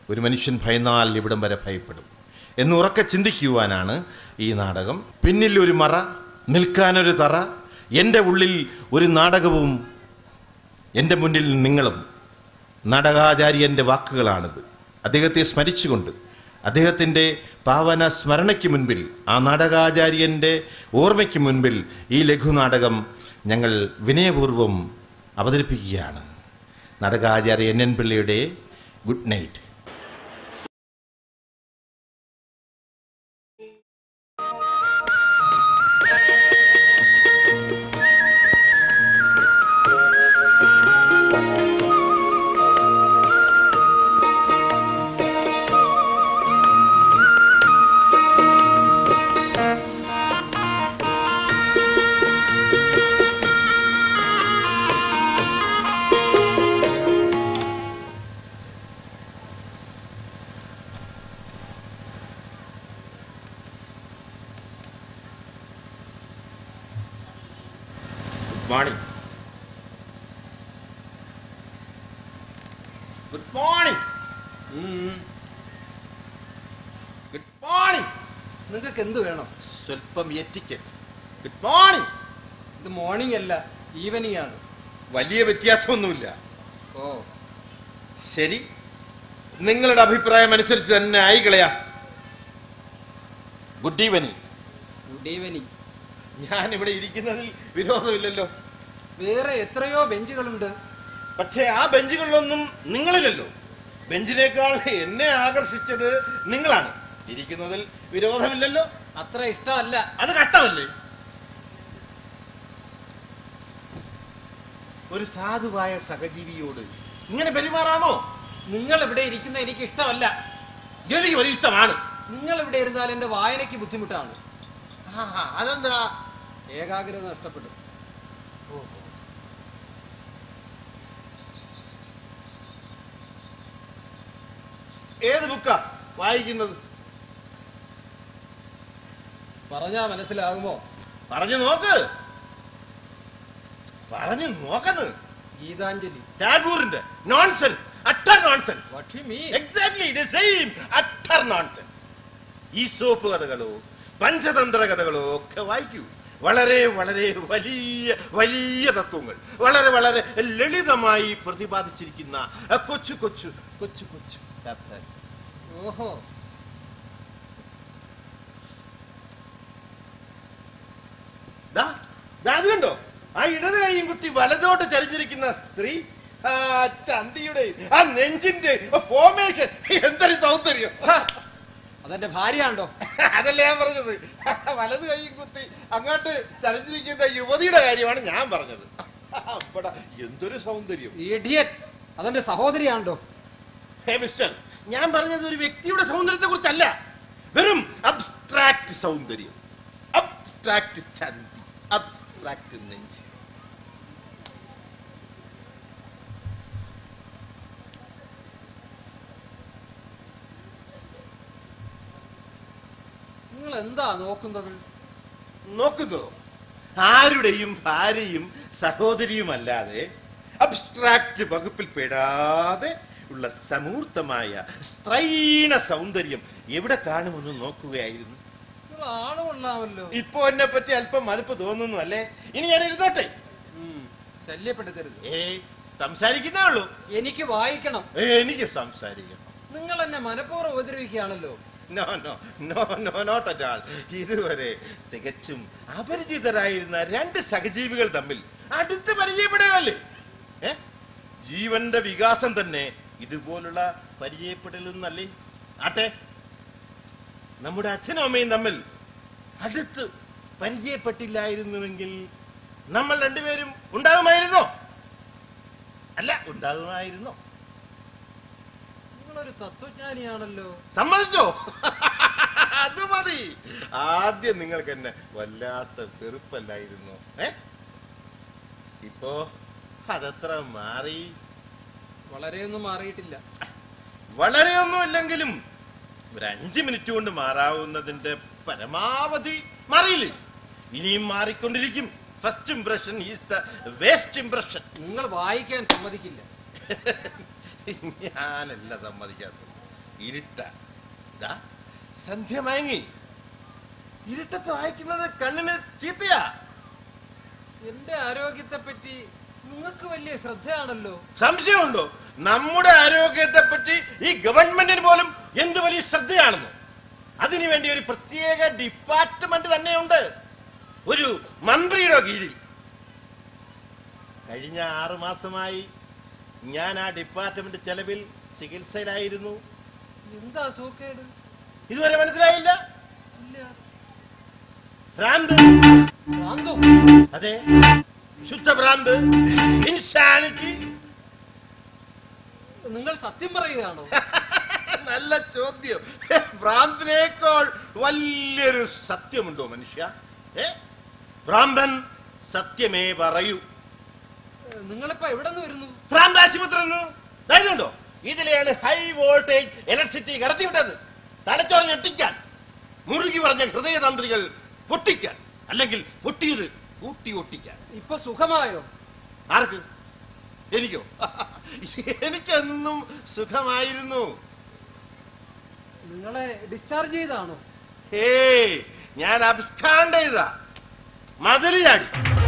ഒരു മനുഷ്യൻ ഭയന്നാൽ ഇവിടം വരെ ഭയപ്പെടും എന്ന് ഉറക്കെ ചിന്തിക്കുവാനാണ് ഈ നാടകം പിന്നിൽ ഒരു മറ നിൽക്കാനൊരു തറ എൻ്റെ ഉള്ളിൽ ഒരു നാടകവും എൻ്റെ മുന്നിൽ നിങ്ങളും നാടകാചാര്യൻ്റെ വാക്കുകളാണിത് അദ്ദേഹത്തെ സ്മരിച്ചുകൊണ്ട് അദ്ദേഹത്തിൻ്റെ പാവന സ്മരണയ്ക്ക് മുൻപിൽ ആ നാടകാചാര്യൻ്റെ ഓർമ്മയ്ക്ക് മുൻപിൽ ഈ ലഘുനാടകം ഞങ്ങൾ വിനയപൂർവ്വം അവതരിപ്പിക്കുകയാണ് നാടകാചാര്യ എൻ എൻ പിള്ളയുടെ good night good morning good morning good morning നിങ്ങൾക്ക് എന്ത് വേണം സ്വല്പം എറ്റിക്കറ്റ് ഗുഡ് മോർണിംഗ് ഇത് മോർണിംഗ് അല്ല ഈവനിങ് ആണ് വലിയ വ്യത്യാസമൊന്നുമില്ല ഓ ശരി നിങ്ങളുടെ അഭിപ്രായം അനുസരിച്ച് തന്നെ ആയിക്കളയാ ഗുഡ് ഈവനിങ് ഗുഡ് ഈവനിങ് ഞാൻ ഇവിടെ ഇരിക്കുന്നതിൽ വിരോധമില്ലല്ലോ വേറെ എത്രയോ ബെഞ്ചുകളുണ്ട് പക്ഷേ ആ ബെഞ്ചുകളിലൊന്നും നിങ്ങളിലല്ലോ ബെഞ്ചിനേക്കാൾ എന്നെ ആകർഷിച്ചത് നിങ്ങളാണ് ഇരിക്കുന്നതിൽ വിരോധമില്ലല്ലോ അത്ര ഇഷ്ടമല്ല അത് കഷ്ടമല്ലേ ഒരു സാധുവായ സഹജീവിയോട് ഇങ്ങനെ പെരുമാറാമോ നിങ്ങൾ ഇവിടെ ഇരിക്കുന്ന എനിക്ക് ഇഷ്ടമല്ല എനിക്ക് ഒരു ഇഷ്ടമാണ് നിങ്ങൾ ഇവിടെ ഇരുന്നാൽ എന്റെ വായനയ്ക്ക് ബുദ്ധിമുട്ടാണ് ആഹാ, അതെന്താ ഏകാഗ്രത നഷ്ടപ്പെടും ഏത് ബുക്കാ വായിക്കുന്നത് പറഞ്ഞാ മനസ്സിലാകുമോ പറഞ്ഞു നോക്ക് പറഞ്ഞു നോക്കന്ന് ഗീതാഞ്ജലി ടാഗൂറിന്റെ nonsense utter nonsense What you mean? Exactly the same utter nonsense ഈ സോപ്പ് കഥകളോ പഞ്ചതന്ത്ര കഥകളോ ഒക്കെ വായിക്കൂ വളരെ വളരെ വലിയ വലിയ തത്വങ്ങൾ വളരെ വളരെ ലളിതമായി പ്രതിപാദിച്ചിരിക്കുന്ന ആ കൊച്ചു കൊച്ചു കൊച്ചു കൊച്ചു കഥ ഓഹോ ദാ, ദാ അത് കണ്ടോ ആ ഇടത് കൈയും കുത്തി വലതോട്ട് ചരിച്ചിരിക്കുന്ന സ്ത്രീ ആ ചന്തിയുടെ ആ നെഞ്ചിന്റെ ഫോർമേഷൻ എന്തൊരു സൗന്ദര്യം ഹ, അതെന്റെ ഭാര്യയാണ്ടോ അതല്ല ഞാൻ പറഞ്ഞത് വലത് കൈയും കുത്തി അങ്ങോട്ട് ചലിച്ചിരിക്കുന്ന യുവതിയുടെ കാര്യമാണ് ഞാൻ പറഞ്ഞത് അപ്പടാ എന്തൊരു സൗന്ദര്യം ഇഡിയറ്റ് അതെന്റെ സഹോദരിയാണ്ടോ ഹേ മിസ്റ്റർ ഞാൻ പറഞ്ഞത് ഒരു വ്യക്തിയുടെ സൗന്ദര്യത്തെ കുറിച്ചല്ല വെറും അബ്സ്ട്രാക്ട് സൗന്ദര്യം അബ്സ്ട്രാക്ട് ചന്തി അബ്സ്ട്രാക്ട് നെഞ്ച് നിങ്ങൾ എന്താ നോക്കുന്നത് നോക്കുന്നതോ ആരുടെയും ഭാര്യയും സഹോദരിയുമല്ലാതെ അബ്സ്ട്രാക്ട് വകുപ്പിൽ പെടാതെ ഉള്ള സമൂർത്തമായ സ്ത്രൈണ സൗന്ദര്യം എവിടെ കാണുമെന്ന് നോക്കുകയായിരുന്നു നിങ്ങൾ ആള് കൊള്ളാമല്ലോ ഇപ്പൊ എന്നെ പറ്റി അല്പം മതിപ്പ് തോന്നുന്നു അല്ലേ ഇനി ഞാൻ ഇരുന്നോട്ടെ ഉം, ശല്യപ്പെടുത്തരുത് ഏ സംസാരിക്കുന്നേ ഉള്ളൂ എനിക്ക് വായിക്കണം ഏ, എനിക്ക് സംസാരിക്കണം നിങ്ങൾ എന്നെ മനഃപൂർവ്വം ഉപദ്രവിക്കുകയാണല്ലോ no no no no not at all ഇതുവരെ തികച്ചും അപരിചിതരായിരുന്ന രണ്ട് സഹജീവികൾ തമ്മിൽ അടുത്ത് പരിചയപ്പെടുകയല്ലേ ഏ ജീവന്റെ വികാസം തന്നെ ഇതുപോലുള്ള പരിചയപ്പെടലൊന്നല്ലേ ആട്ടെ നമ്മുടെ അച്ഛനും അമ്മയും തമ്മിൽ അടുത്ത് പരിചയപ്പെട്ടില്ലായിരുന്നുവെങ്കിൽ നമ്മൾ രണ്ടുപേരും ഉണ്ടാകുമായിരുന്നോ അല്ല ഉണ്ടാകുമായിരുന്നോ നിങ്ങളൊരു തത്വജ്ഞാനിയാണല്ലോ സമ്മതിച്ചോ അത് മതി ആദ്യം നിങ്ങൾക്ക് എന്നെ വല്ലാത്ത വെറുപ്പല്ലായിരുന്നു ഏ ഇപ്പോ അതത്ര മാറി വളരെയൊന്നും മാറിയിട്ടില്ല വളരെയൊന്നുമില്ലെങ്കിലും ഒരു അഞ്ച് മിനിറ്റ് കൊണ്ട് മാറാവുന്നതിന്റെ പരമാവധി മാറിയില്ലേ ഇനിയും മാറിക്കൊണ്ടിരിക്കും first impression is the waste impression നിങ്ങൾ വായിക്കാൻ സമ്മതിക്കില്ല ഞാനല്ല സമ്മതിക്കാത്തത് ഇരുട്ട ദാ, സന്ധ്യ മയങ്ങി ഇരുട്ടത്ത് വായിക്കുന്നത് കണ്ണിന് ചീത്തയാ എന്റെ ആരോഗ്യത്തെ പറ്റി നിങ്ങൾക്ക് വലിയ ശ്രദ്ധയാണല്ലോ സംശയമുണ്ടോ നമ്മുടെ ആരോഗ്യത്തെ പറ്റി ഈ ഗവൺമെന്റിന് പോലും എന്ത് വലിയ ശ്രദ്ധയാണെന്നോ അതിനു വേണ്ടി ഒരു പ്രത്യേക ഡിപ്പാർട്ട്മെന്റ് തന്നെയുണ്ട് ഒരു മന്ത്രിയുടെ കീഴിൽ കഴിഞ്ഞ ആറു മാസമായി ഞാൻ ആ ഡിപ്പാർട്ട്മെന്റ് ചെലവിൽ ചികിത്സയിലായിരുന്നു എന്താ സൂക്കേട് ഇതുവരെ മനസ്സിലായില്ല ഇല്ല ഭ്രാന്ത് ഭ്രാന്തോ അതെ ശുദ്ധഭ്രാന്ത് ഇൻസാനിറ്റി നിങ്ങൾ സത്യം പറയുകയാണോ നല്ല ചോദ്യം ഭ്രാന്തിനേക്കാൾ വലിയൊരു സത്യമുണ്ടോ മനുഷ്യ ഏ ഭ്രാന്തൻ സത്യമേ പറയൂ നിങ്ങളിപ്പോ എവിടെ നിന്ന് വരുന്നു ഭ്രാന്ത് ആശുപത്രി ധൈര്യമുണ്ടോ ഇതിലെയാണ് ഹൈ വോൾട്ടേജ് ഇലക്ട്രിസിറ്റി കടത്തിവിട്ടത് തലച്ചോറ് ഞെട്ടിക്കാൻ മുറുകി പറഞ്ഞ ഹൃദയതന്ത്രികൾ പൊട്ടിക്കാൻ അല്ലെങ്കിൽ പൊട്ടിയത് കൂട്ടി ഒട്ടിക്കാൻ ഇപ്പൊ സുഖമായോ ആർക്ക് എനിക്കോ എനിക്കെന്നും സുഖമായിരുന്നു നിങ്ങളെ ഡിസ്ചാർജ് ചെയ്താണോ ഹേ ഞാൻ അബ്സ്കാണ്ട് ചെയ്ത മതില് ചാടി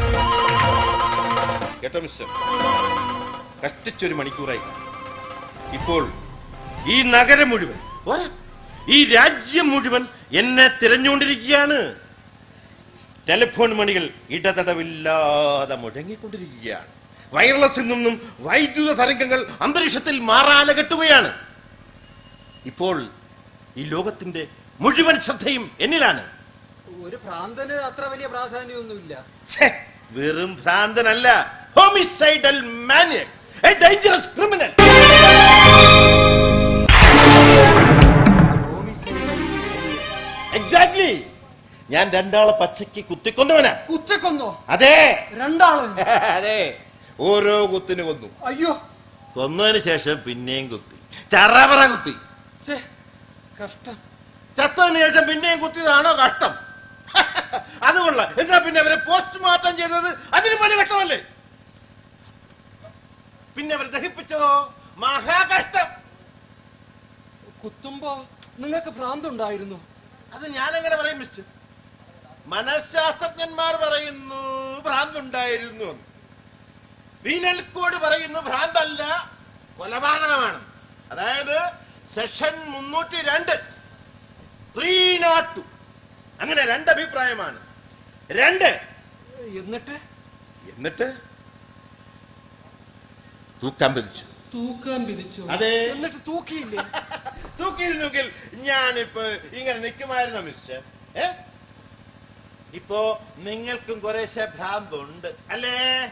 കേട്ടോ മിസ്റ്റർ കഷ്ടിച്ചൊരു മണിക്കൂറായി ഇപ്പോൾ ഈ നഗരം മുഴുവൻ പോരാ, ഈ രാജ്യം മുഴുവൻ എന്നെ തിരഞ്ഞുകൊണ്ടിരിക്കുകയാണ് ടെലിഫോൺ മണികൾ ഇടതടവില്ലാതെ മുഴങ്ങിക്കൊണ്ടിരിക്കുകയാണ് വയർലെസ്സിൽ നിന്നും വൈദ്യുത തരംഗങ്ങൾ അന്തരീക്ഷത്തിൽ മാറാല കെട്ടുകയാണ് ഇപ്പോൾ ഈ ലോകത്തിന്റെ മുഴുവൻ ശ്രദ്ധയും എന്നിലാണ് ഒരു ഭ്രാന്തന് അത്ര വലിയ പ്രാധാന്യമൊന്നുമില്ല ഛേ, വെറും ഭ്രാന്തനല്ല homicidal maniac a dangerous criminal exactly ഞാൻ രണ്ടാളെ പച്ചയ്ക്ക് കുത്തിക്കൊന്നവനാ കുച്ചക്കൊന്നോ അതെ രണ്ടാള് അതെ ഓരോ കുത്തിന് കൊന്നു അയ്യോ കൊന്നതിന് ശേഷം പിന്നെയും കുത്തി ചറവറ കുത്തി ഛേ കഷ്ടം ചത്തതിന് ശേഷം പിന്നെയും കുത്തിയതാണോ കഷ്ടം അത് കൊള്ളാം എന്നാ പിന്നെ അവരെ പോസ്റ്റ്മോർട്ടം ചെയ്തത് അതിന് വലിയ കഷ്ടമല്ലേ പിന്നെ അവർ ദഹിപ്പിച്ചതോ മഹാകഷ്ടം കുത്തുമ്പോ നിങ്ങൾക്ക് ഭ്രാന്തുണ്ടായിരുന്നു അത് ഞാൻ എങ്ങനെ പറയും മിസ്റ്റർ മനഃശാസ്ത്രജ്ഞന്മാർ പറയുന്നു ഭ്രാന്തുണ്ടായിരുന്നു എന്ന്. പീനൽ കോഡ് പറയുന്നു ഭ്രാന്തല്ല കൊലപാതകമാണ് അതായത് സെഷൻ മുന്നൂറ്റി രണ്ട് ത്രീ നോട്ട് ടു അങ്ങനെ രണ്ട് അഭിപ്രായമാണ് രണ്ട് എന്നിട്ട് എന്നിട്ട് തൂക്കാൻ പിരിച്ചു തൂക്കാൻ വിധിച്ചു അതെ. എന്നിട്ട് തൂക്കിയില്ലേ തൂക്കിയിരുന്നെങ്കിൽ ഞാനിപ്പോ ഇങ്ങനെ നിൽക്കുമായിരുന്നു മിസ്റ്റർ ഏ ഇപ്പോ നിങ്ങൾക്കും കുറേശ്ശെ ഭ്രാന്തുണ്ട് അല്ലേ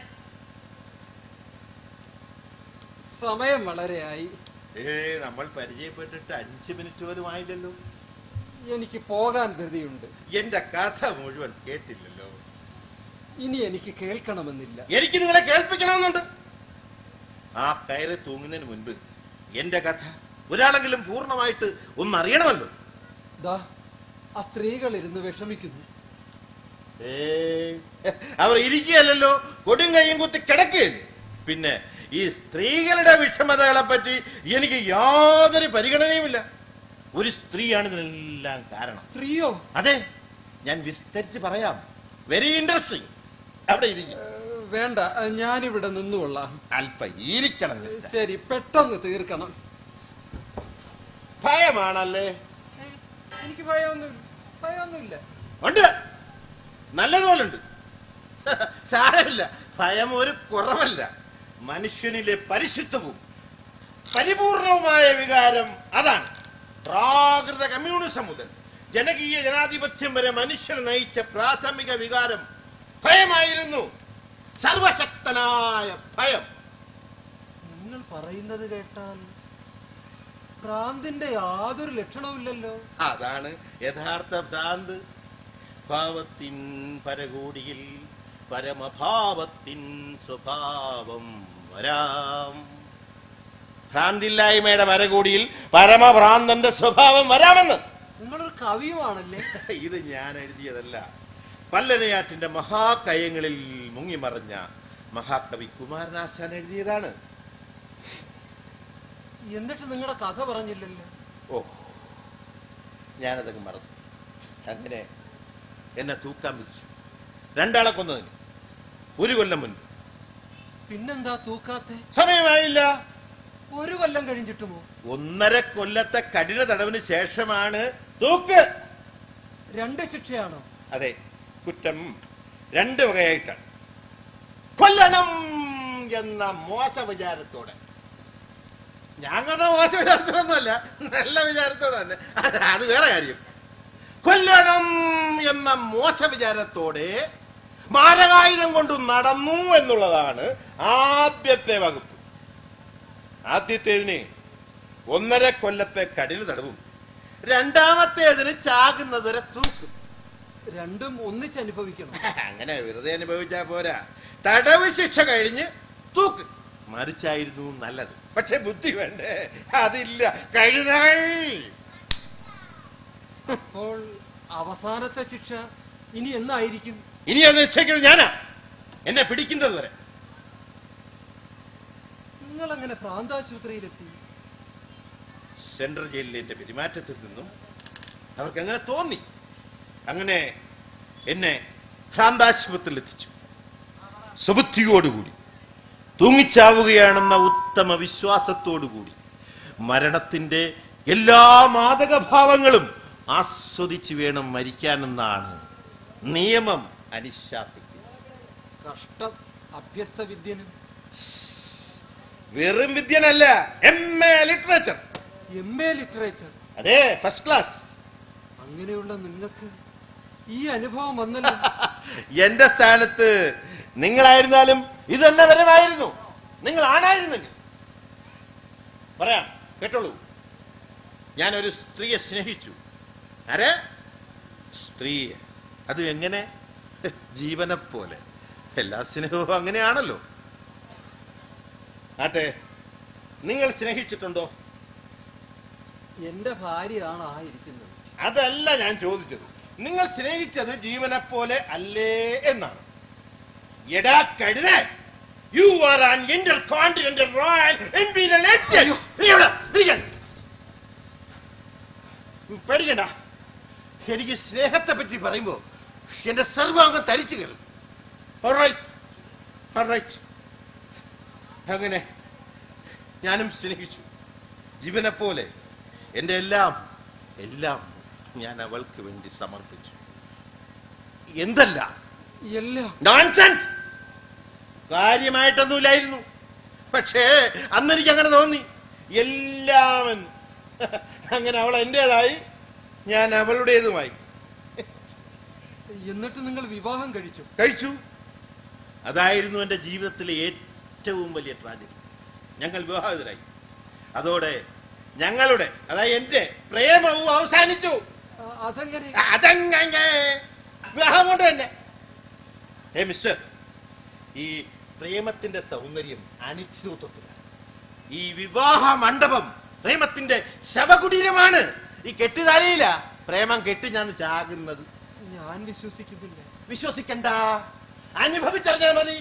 സമയം വളരെയായി ഏ നമ്മൾ പരിചയപ്പെട്ടിട്ട് അഞ്ചു മിനിറ്റ് പോലും ആയില്ലല്ലോ എനിക്ക് പോകാൻ ധൃതിയുണ്ട് എന്റെ കഥ മുഴുവൻ കേട്ടില്ലല്ലോ ഇനി എനിക്ക് കേൾക്കണമെന്നില്ല എനിക്ക് നിങ്ങളെ കേൾപ്പിക്കണമെന്നുണ്ട് ആ കയറി തൂങ്ങുന്നതിന് മുൻപ് എന്റെ കഥ ഒരാളെങ്കിലും പൂർണ്ണമായിട്ട് ഒന്നറിയണമല്ലോ ദാ ആ സ്ത്രീകൾ ഇരുന്ന് വിഷമിക്കുന്നു ഏയ്, അവർ ഇരിക്കുകയല്ലല്ലോ കൊടും കൈയും കുത്തി കിടക്കുകയല്ലേ പിന്നെ ഈ സ്ത്രീകളുടെ വിഷമതകളെ പറ്റി എനിക്ക് യാതൊരു പരിഗണനയുമില്ല ഒരു സ്ത്രീയാണ് ഇതിനെല്ലാം കാരണം സ്ത്രീയോ അതെ ഞാൻ വിസ്തരിച്ച് പറയാം വെരി ഇൻട്രസ്റ്റിംഗ് അവിടെ ഇരിക്കും ഏ, വേണ്ട ഞാനിവിടെ നിന്നുകൊള്ളാം അല്പ ഇരിക്കണം മിസ്റ്റർ. ശരി പെട്ടെന്ന് തീർക്കണം ഭയമാണല്ലേ ഏ, എനിക്ക് ഭയമൊന്നുമില്ല ഭയമൊന്നുമില്ല ഉണ്ട് നല്ലതുപോലുണ്ട് സാരമില്ല ഭയം ഒരു കുറവല്ല മനുഷ്യനിലെ പരിശുദ്ധവും പരിപൂർണവുമായ വികാരം അതാണ് പ്രാകൃത കമ്മ്യൂണിസം മുതൽ ജനകീയ ജനാധിപത്യം വരെ മനുഷ്യനെ നയിച്ച പ്രാഥമിക വികാരം ഭയമായിരുന്നു സർവശക്തനായ ഭയം നിങ്ങൾ പറയുന്നത് കേട്ടാൽ ഭ്രാന്തിന്റെ യാതൊരു ലക്ഷണവുമില്ലല്ലോ അതാണ് യഥാർത്ഥ ഭ്രാന്ത് ഭാവത്തിൻ പരകോടിയിൽ പരമഭാവത്തിൻ സ്വഭാവം വരാം ഭ്രാന്തില്ലായ്മയുടെ പരകോടിയിൽ പരമഭ്രാന്തന്റെ സ്വഭാവം വരാമെന്ന് നിങ്ങളൊരു കവിയുമാണല്ലേ ഇത് ഞാൻ എഴുതിയതല്ല പല്ലനയാറ്റിന്റെ മഹാകയങ്ങളിൽ മുങ്ങിമറഞ്ഞ മഹാകവി കുമാരനാശാൻ എഴുതിയതാണ് എന്നിട്ട് നിങ്ങളുടെ കഥ പറഞ്ഞില്ലല്ലോ ഓ ഞാനതങ്ങ് മറന്നു അങ്ങനെ എന്നെ തൂക്കാൻ വിധിച്ചു രണ്ടാളെ കൊന്നതിന് ഒരു കൊല്ലം മുൻപ് പിന്നെന്താ തൂക്കാത്തെ സമയമായില്ല ഒരു കൊല്ലം കഴിഞ്ഞിട്ടുമോ ഒന്നര കൊല്ലത്തെ കഠിന തടവിന് ശേഷമാണ് തൂക്ക് രണ്ട് ശിക്ഷയാണോ അതെ കുറ്റം രണ്ട് വകയായിട്ടാണ് കൊല്ലണം എന്ന മോശ വിചാരത്തോടെ ഞങ്ങളുടെ മോശ വിചാരത്തോടൊന്നുമല്ല നല്ല വിചാരത്തോടെ തന്നെ അത് അത് വേറെ കാര്യം കൊല്ലണം എന്ന മോശ വിചാരത്തോടെ മാരകായുധം കൊണ്ട് നടന്നു എന്നുള്ളതാണ് ആദ്യത്തെ വകുപ്പ് ആദ്യത്തേതിന് ഒന്നര കൊല്ലത്തെ കഠിന തടവും രണ്ടാമത്തേതിന് ചാകുന്നത് വരെ തൂക്കും രണ്ടും ഒന്നിച്ച് അനുഭവിക്കണം അങ്ങനെ വെറുതെ അനുഭവിച്ചാ പോരാ തടവ് ശിക്ഷ കഴിഞ്ഞ് തൂക്ക് മറിച്ചായിരുന്നു നല്ലത് പക്ഷെ ബുദ്ധി വേണ്ടേ അതില്ല കഴുതകൾ അപ്പോൾ അവസാനത്തെ ശിക്ഷ ഇനി എന്നായിരിക്കും ഇനി അത് നിശ്ചയിക്കുന്നത് ഞാനാ എന്നെ പിടിക്കുന്നത് വരെ നിങ്ങൾ അങ്ങനെ ഭ്രാന്താശുപത്രിയിലെത്തി സെൻട്രൽ ജയിലിലെ എന്റെ പെരുമാറ്റത്തിൽ നിന്നും അവർക്ക് അങ്ങനെ തോന്നി അങ്ങനെ എന്നെ ഭ്രാന്താശുപത്രിയിൽ എത്തിച്ചു സുബുദ്ധിയോടുകൂടി തൂങ്ങിച്ചാവുകയാണെന്ന ഉത്തമ വിശ്വാസത്തോടുകൂടി മരണത്തിന്റെ എല്ലാ മാദകഭാവങ്ങളും ആസ്വദിച്ച് വേണം മരിക്കാനെന്നാണ് നിയമം അനുശാസിക്കുന്നത് കഷ്ടം അഭ്യസ്ത വിദ്യനും വെറും വിദ്യനല്ല M A literature M A literature അതെ ഫസ്റ്റ് ക്ലാസ് അങ്ങനെയുള്ള നിങ്ങൾക്ക് ഈ അനുഭവം വന്നല്ലോ എന്റെ സ്ഥാനത്ത് നിങ്ങളായിരുന്നാലും ഇത് തന്നെ വരമായിരുന്നു നിങ്ങൾ ആണായിരുന്നെങ്കിൽ പറയാം കേട്ടോളൂ ഞാൻ ഒരു സ്ത്രീയെ സ്നേഹിച്ചു ആരെ സ്ത്രീയെ അത് എങ്ങനെ ജീവനെ പോലെ എല്ലാ സ്നേഹവും അങ്ങനെയാണല്ലോ ആട്ടെ നിങ്ങൾ സ്നേഹിച്ചിട്ടുണ്ടോ എന്റെ ഭാര്യയാണ് ആ ഇരിക്കുന്നത് അതല്ല ഞാൻ ചോദിച്ചത് നിങ്ങൾ സ്നേഹിച്ചത് ജീവനെ പോലെ അല്ലേ എന്നാണ് എടാ കഴുത you are an intercontinental royal imperial agent. നീ എവിടെ? ഇരിക്കാൻ. പേടിക്കണ്ട എനിക്ക് സ്നേഹത്തെ പറ്റി പറയുമ്പോ എന്റെ സർവാംഗം തരിച്ചു കയറും Alright. Alright. അങ്ങനെ ഞാനും സ്നേഹിച്ചു ജീവനെ പോലെ എൻ്റെ എല്ലാം എല്ലാം ഞാൻ അവൾക്ക് വേണ്ടി സമർപ്പിച്ചു എന്തല്ല എല്ലാം നോൺസെൻസ് കാര്യമായിട്ടൊന്നുമില്ലായിരുന്നു പക്ഷേ അന്ന് എനിക്ക് അങ്ങനെ തോന്നി എല്ലാമെന്ന് അങ്ങനെ അവൾ എന്റേതായി ഞാൻ അവളുടേതുമായി എന്നിട്ട് നിങ്ങൾ വിവാഹം കഴിച്ചു കഴിച്ചു അതായിരുന്നു എൻ്റെ ജീവിതത്തിലെ ഏറ്റവും വലിയ ട്രാജഡി ഞങ്ങൾ വിവാഹിതരായി അതോടെ ഞങ്ങളുടെ അതായത് എൻ്റെ പ്രേമവും അവസാനിച്ചു ആ, അതെങ്ങനെ അതങ്ങനെ വിവാഹം കൊണ്ട് തന്നെ ഏ മിസ്റ്റർ ഈ പ്രേമത്തിന്റെ സൗന്ദര്യം അനിശ്ചിതത്വത്തിലാണ് ഈ വിവാഹ മണ്ഡപം പ്രേമത്തിന്റെ ശവകുടീരമാണ് ഈ കെട്ടിതലയില്ല പ്രേമം കെട്ടി ഞാൻ ചാകുന്നത് ഞാൻ വിശ്വസിക്കുന്നില്ല വിശ്വസിക്കണ്ട അനുഭവിച്ചറിഞ്ഞാൽ മതി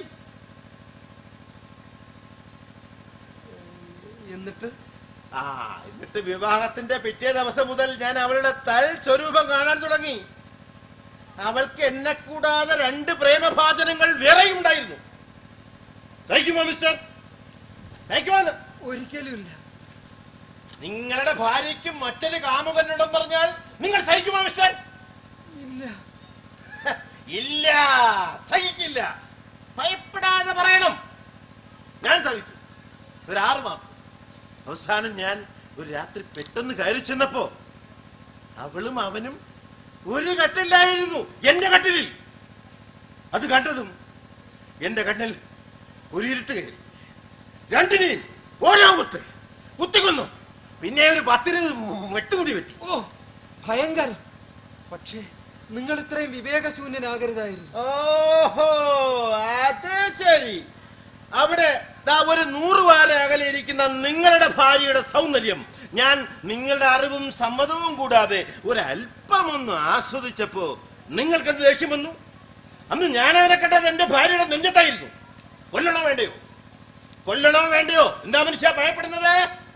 എന്നിട്ട് ആ എന്നിട്ട് വിവാഹത്തിന്റെ പിറ്റേ ദിവസം മുതൽ ഞാൻ അവളുടെ തൽ സ്വരൂപം കാണാൻ തുടങ്ങി അവൾക്ക് എന്നെ കൂടാതെ രണ്ട് പ്രേമഭാചനങ്ങൾ വേറെയും ഉണ്ടായിരുന്നു സഹിക്കുമോ മിസ്റ്റർ സഹിക്കുമോ എന്ന്? ഒരിക്കലും ഇല്ല നിങ്ങളുടെ ഭാര്യയ്ക്ക് മറ്റൊരു കാമുകനുണ്ടെന്ന് പറഞ്ഞാൽ നിങ്ങൾ സഹിക്കുമോ മിസ്റ്റർ ഇല്ല ഇല്ല സഹിക്കില്ല ഭയപ്പെടാതെ പറയണം ഞാൻ സഹിച്ചു ഒരു ആറ് മാസം അവസാനം ഞാൻ ഒരു രാത്രി പെട്ടെന്ന് കയറി ചെന്നപ്പോ അവളും അവനും ഒരു കട്ടിലായിരുന്നു എന്റെ കട്ടിലിൽ അത് കണ്ടതും എന്റെ കണ്ണിൽ ഒരു ഇരുട്ട് കയറി രണ്ടിനെയും ഓരോ കുത്ത് കുത്തിക്കൊന്നു പിന്നെ ഒരു പത്തിന് വെട്ടുകൂടി വെട്ടി ഓ ഭയങ്കരം പക്ഷേ നിങ്ങൾ ഇത്രയും വിവേകശൂന്യനാകരുതായിരുന്നു ഓഹോ അത് ശരി അവിടെ ദാ ഒരു നൂറ് വാര അകലെ ഇരിക്കുന്ന നിങ്ങളുടെ ഭാര്യയുടെ സൗന്ദര്യം ഞാൻ നിങ്ങളുടെ അറിവും സമ്മതവും കൂടാതെ ഒരല്പമൊന്ന് ആസ്വദിച്ചപ്പോ നിങ്ങൾക്ക് എന്ത് ദേഷ്യം വന്നു അന്ന് ഞാൻ അവനെ കണ്ടത് എന്റെ ഭാര്യയുടെ നെഞ്ചത്തായിരുന്നു കൊല്ലണോ വേണ്ടയോ കൊല്ലണോ വേണ്ടയോ എന്താ മനുഷ്യ ഭയപ്പെടുന്നത്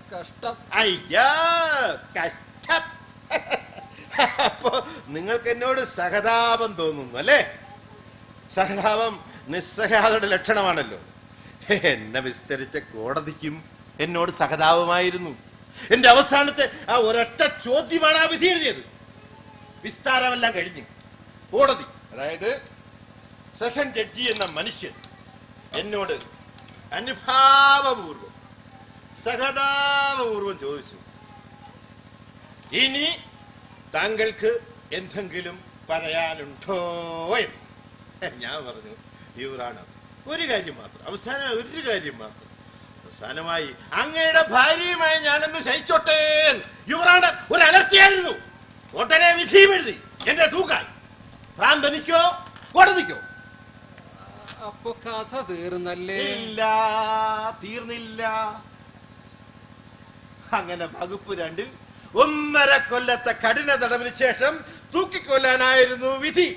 കഷ്ടം അയ്യാ കഷ്ടം അപ്പോ നിങ്ങൾക്ക് എന്നോട് സഹതാപം തോന്നുന്നു അല്ലേ സഹതാപം നിസ്സഹായതയുടെ ലക്ഷണമാണല്ലോ എന്നെ വിസ്തരിച്ച കോടതിക്കും എന്നോട് സഹതാപമായിരുന്നു എന്റെ അവസാനത്തെ ആ ഒരൊറ്റ ചോദ്യമാണ് ആ വിധി എഴുതിയത് വിസ്താരമെല്ലാം കഴിഞ്ഞു കോടതി അതായത് സെഷൻ ജഡ്ജി എന്ന മനുഷ്യൻ എന്നോട് അനുഭാവപൂർവം സഹതാപപൂർവം ചോദിച്ചു ഇനി താങ്കൾക്ക് എന്തെങ്കിലും പറയാനുണ്ടോ എന്ന് ഞാൻ പറഞ്ഞു യുവറാണ് ഒരു കാര്യം മാത്രം അവസാനം ഒരു കാര്യം മാത്രം അവസാനമായി അങ്ങയുടെ ഭാര്യയുമായി ഞാനൊന്ന് ശയിച്ചോട്ടെ യുവറാണ് ഒരു അലർച്ചയായിരുന്നു ഉടനെ വിധിയും എഴുതി എന്റെ തൂക്കാൻ ഭ്രാന്തനിക്കോ കോടതിക്കോ അപ്പൊ കഥ തീർന്നല്ലേ ഇല്ല തീർന്നില്ല അങ്ങനെ വകുപ്പ് രണ്ടിൽ ഒന്നര കൊല്ലത്തെ കഠിന തടവിന് ശേഷം തൂക്കിക്കൊല്ലാനായിരുന്നു വിധി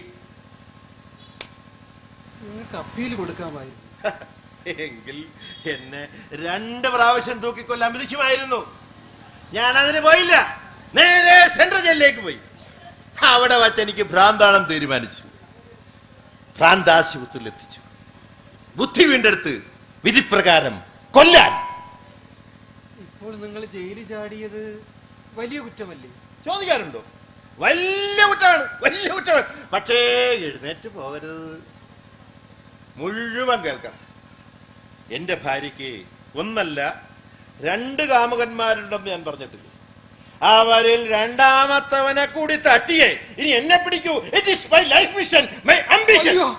നിങ്ങൾക്ക് അപ്പീൽ കൊടുക്കാമായിരുന്നു എങ്കിൽ എന്നെ രണ്ട് പ്രാവശ്യം തൂക്കിക്കൊല്ലാൻ വിധിക്കുമായിരുന്നു ഞാൻ അതിന് പോയില്ല നേരെ സെൻട്രൽ ജയിലിലേക്ക് പോയി അവിടെ വച്ച് എനിക്ക് ഭ്രാന്താണെന്ന് തീരുമാനിച്ചു ഭ്രാന്താശുപത്രിയിൽ എത്തിച്ചു ബുദ്ധി വീണ്ടെടുത്ത് വിധിപ്രകാരം കൊല്ലാൻ ഇപ്പോൾ നിങ്ങൾ ജയിലിൽ ചാടിയത് വലിയ കുറ്റമല്ലേ ചോദിക്കാറുണ്ടോ വലിയ കുറ്റമാണ് വലിയ കുറ്റമാണ് പക്ഷേ എഴുന്നേറ്റ് പോകരുത് മുഴുവൻ കേൾക്കണം എന്റെ ഭാര്യയ്ക്ക് ഒന്നല്ല രണ്ട് കാമുകന്മാരുണ്ടെന്ന് ഞാൻ പറഞ്ഞിട്ടില്ലേ അവരിൽ രണ്ടാമത്തവനെ കൂടി തട്ടിയേ ഇനി എന്നെ പിടിക്കൂ it is my life mission my ambition അയ്യോ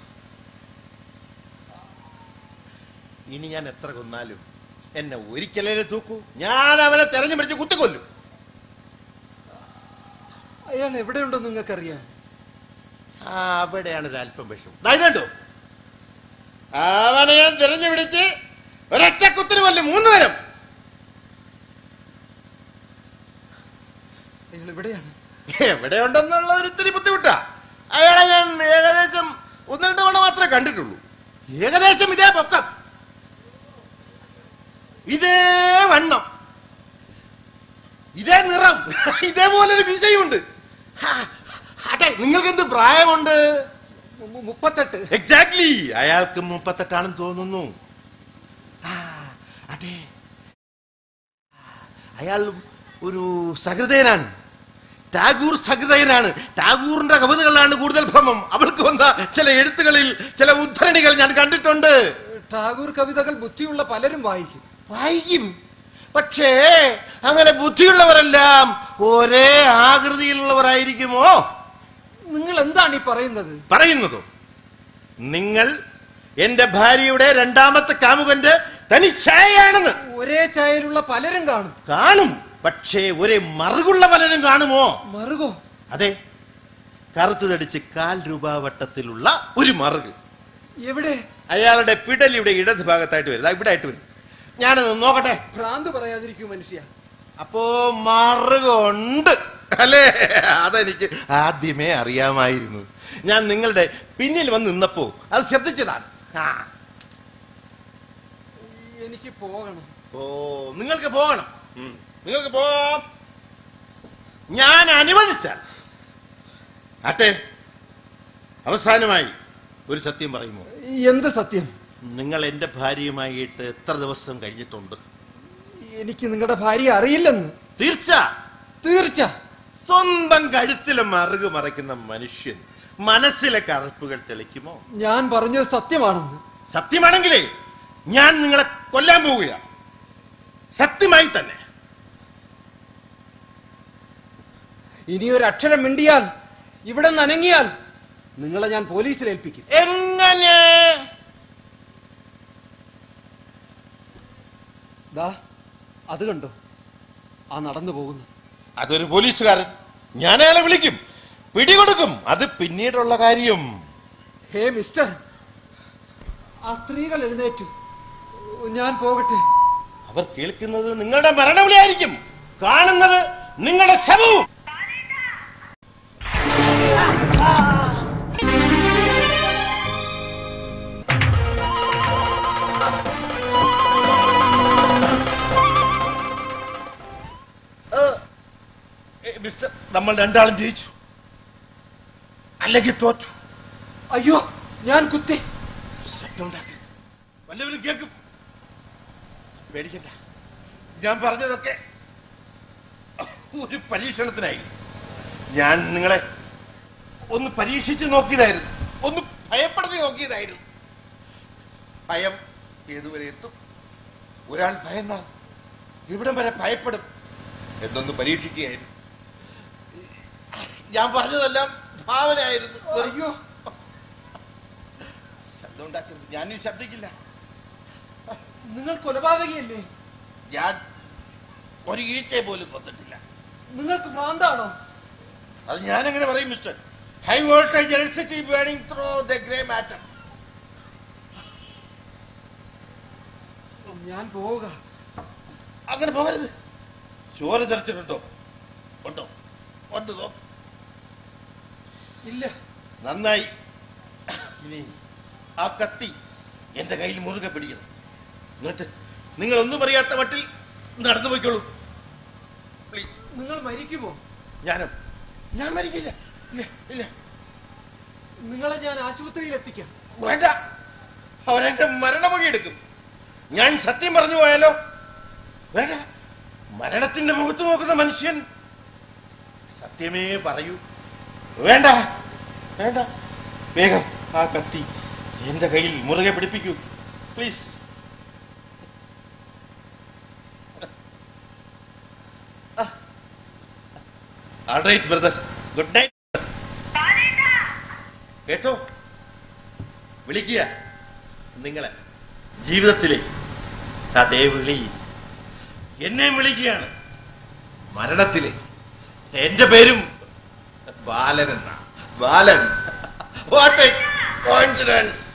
ഇനി ഞാൻ എത്ര കൊന്നാലും എന്നെ ഒരിക്കലേ തൂക്കൂ ഞാൻ അവനെ തെരഞ്ഞു പിടിച്ച് കുത്തിക്കൊല്ലും അയാൾ എവിടെയുണ്ടെന്ന് നിങ്ങൾക്കറിയാം ആ, അവിടെയാണ് ഒരു അല്പം വിഷം ദാ ഇതുണ്ടോ അവനെ ഞാൻ തിരഞ്ഞു പിടിച്ച് ഒരൊറ്റ കുത്തിന് കൊല്ലും മൂന്ന് നേരം അയാൾ എവിടെയാണ് എവിടെ ഉണ്ടെന്നുള്ള ഒരു ഇത്തിരി ബുദ്ധിമുട്ടാ അയാളെ ഞാൻ ഏകദേശം ഒന്ന് രണ്ട് തവണ മാത്രമേ കണ്ടിട്ടുള്ളൂ ഏകദേശം ഇതേ പൊക്കം ഇതേ വണ്ണം ഇതേ നിറം ഇതേപോലെ ഒരു മീശയുമുണ്ട് ഹാ, അതെ നിങ്ങൾക്ക് എന്ത് പ്രായമുണ്ട് മു- മു- മുപ്പത്തെട്ട് എക്സാക്ട്ലി അയാൾക്ക് മുപ്പത്തെട്ടാണെന്ന് തോന്നുന്നു ആ, അതെ അയാൾ ഒരു സഹൃദയനാണ് ടാഗൂർ സഹൃദയനാണ് ടാഗൂറിന്റെ കവിതകളാണ് കൂടുതൽ ഭ്രമം അവൾക്ക് വന്ന ചില എഴുത്തുകളിൽ ചില ഉദ്ധരണികൾ ഞാൻ കണ്ടിട്ടുണ്ട് ടാഗൂർ കവിതകൾ ബുദ്ധിയുള്ള പലരും വായിക്കും വായിക്കും പക്ഷേ അങ്ങനെ ബുദ്ധിയുള്ളവരെല്ലാം ഒരേ ആകൃതിയിലുള്ളവരായിരിക്കുമോ നിങ്ങൾ എന്താണ് ഈ പറയുന്നത് പറയുന്നതോ നിങ്ങൾ എന്റെ ഭാര്യയുടെ രണ്ടാമത്തെ കാമുകന്റെ തനിച്ഛായയാണെന്ന് ഒരേ ചായയിലുള്ള പലരും കാണും കാണും പക്ഷേ ഒരേ മറുകുള്ള പലരും കാണുമോ മറുകോ അതെ കറുത്തു തടിച്ച് കാൽ രൂപ വട്ടത്തിലുള്ള ഒരു മറുക് എവിടെ അയാളുടെ പിടലിയുടെ ഇടത് ഭാഗത്തായിട്ട് വരും ദാ ഇവിടെ ആയിട്ട് വരും ഞാനത് നോക്കട്ടെ ഭ്രാന്ത് പറയാതിരിക്കൂ മനുഷ്യ അപ്പോ മറുകുണ്ട് അല്ലേ അതെനിക്ക് ആദ്യമേ അറിയാമായിരുന്നു ഞാൻ നിങ്ങളുടെ പിന്നിൽ വന്ന് നിന്നപ്പോ അത് ശ്രദ്ധിച്ചതാണ് ആ എനിക്ക് പോകണം ഓ നിങ്ങൾക്ക് പോകണം ഉം. നിങ്ങൾക്ക് പോവാം ഞാൻ അനുവദിച്ചാൽ ആട്ടെ അവസാനമായി ഒരു സത്യം പറയുമോ എന്ത് സത്യം നിങ്ങൾ എന്റെ ഭാര്യയുമായിട്ട് എത്ര ദിവസം കഴിഞ്ഞിട്ടുണ്ട് എനിക്ക് നിങ്ങളുടെ ഭാര്യ അറിയില്ലെന്ന് തീർച്ച തീർച്ച സ്വന്തം കഴുത്തിലെ മറുക് മറയ്ക്കുന്ന മനുഷ്യൻ മനസ്സിലെ കറുപ്പുകൾ തെളിക്കുമോ ഞാൻ പറഞ്ഞത് സത്യമാണെന്ന് സത്യമാണെങ്കിലേ ഞാൻ നിങ്ങളെ കൊല്ലാൻ പോവുകയാണ് സത്യമായി തന്നെ ഇനി ഒരു അക്ഷരം മിണ്ടിയാൽ ഇവിടെ നനങ്ങിയാൽ നിങ്ങളെ ഞാൻ പോലീസിൽ ഏൽപ്പിക്കും എങ്ങനെ ദാ അത് കണ്ടോ ആ നടന്നു പോകുന്നു അതൊരു പോലീസുകാരൻ ഞാൻ അയാളെ വിളിക്കും പിടികൊടുക്കും അത് പിന്നീടുള്ള കാര്യം ഹേ മിസ്റ്റർ ആ സ്ത്രീകൾ എഴുന്നേറ്റു ഞാൻ പോകട്ടെ അവർ കേൾക്കുന്നത് നിങ്ങളുടെ മരണവിളിയായിരിക്കും കാണുന്നത് നിങ്ങളുടെ ശവവും നമ്മൾ രണ്ടാളും ജയിച്ചു അല്ലെങ്കിൽ തോറ്റു അയ്യോ ഞാൻ കുത്തി ശബ്ദം ഉണ്ടാക്കരുത് വല്ലവരും കേൾക്കും പേടിക്കണ്ട ഞാൻ പറഞ്ഞതൊക്കെ ഒരു പരീക്ഷണത്തിനായി ഞാൻ നിങ്ങളെ ഒന്ന് പരീക്ഷിച്ച് നോക്കിയതായിരുന്നു ഒന്ന് ഭയപ്പെടുത്തി നോക്കിയതായിരുന്നു ഭയം ഏതുവരെ എത്തും ഒരാൾ ഭയന്നാൽ ഇവിടം വരെ ഭയപ്പെടും എന്നൊന്ന് പരീക്ഷിക്കുകയായിരുന്നു ഞാൻ പറഞ്ഞതെല്ലാം ഭാവനയായിരുന്നു വെറും അയ്യോ ശബ്ദം ഉണ്ടാക്കരുത് ഞാനീ ശബ്ദിക്കില്ല നിങ്ങൾ കൊലപാതകിയല്ലേ ഞാൻ ഒരു ഈച്ചയെ പോലും കൊന്നിട്ടില്ല നിങ്ങൾക്ക് ഭ്രാന്താണോ അത് ഞാൻ എങ്ങനെ പറയും mister high voltage electricity burning through the grey matter ഞാൻ പോവുക അങ്ങനെ പോകരുത് ചോര തെറിച്ചിട്ടുണ്ടോ ഉണ്ടോ ഉണ്ട് നോക്ക് ഇല്ല നന്നായി ഇനി ആ കത്തി എന്റെ കയ്യിൽ മുറുകെ പിടിക്കണം എന്നിട്ട് നിങ്ങൾ ഒന്നും അറിയാത്ത മട്ടിൽ നടന്നു പോയിക്കോളൂ പ്ലീസ് നിങ്ങൾ മരിക്കുമോ ഞാനോ ഞാൻ മരിക്കില്ല ഇല്ല ഇല്ല നിങ്ങളെ ഞാൻ ആശുപത്രിയിൽ എത്തിക്കാം വേണ്ട അവരെന്റെ മരണമൊഴി എടുക്കും ഞാൻ സത്യം പറഞ്ഞു പോയാലോ വേണ്ട മരണത്തിന്റെ മുഖത്ത് നോക്കുന്ന മനുഷ്യൻ സത്യമേ പറയൂ വേണ്ട വേണ്ട വേഗം ആ കത്തി എന്റെ കയ്യിൽ മുറുകെ പിടിപ്പിക്കൂ please right brother good night കേട്ടോ വിളിക്കുക നിങ്ങളെ ജീവിതത്തിലെ അതേ വിളി എന്നെയും വിളിക്കുകയാണ് മരണത്തിലെ എന്റെ പേരും ബാലൻ എന്ന ബാലൻ വാട്ട് കോൺസിഡൻസ്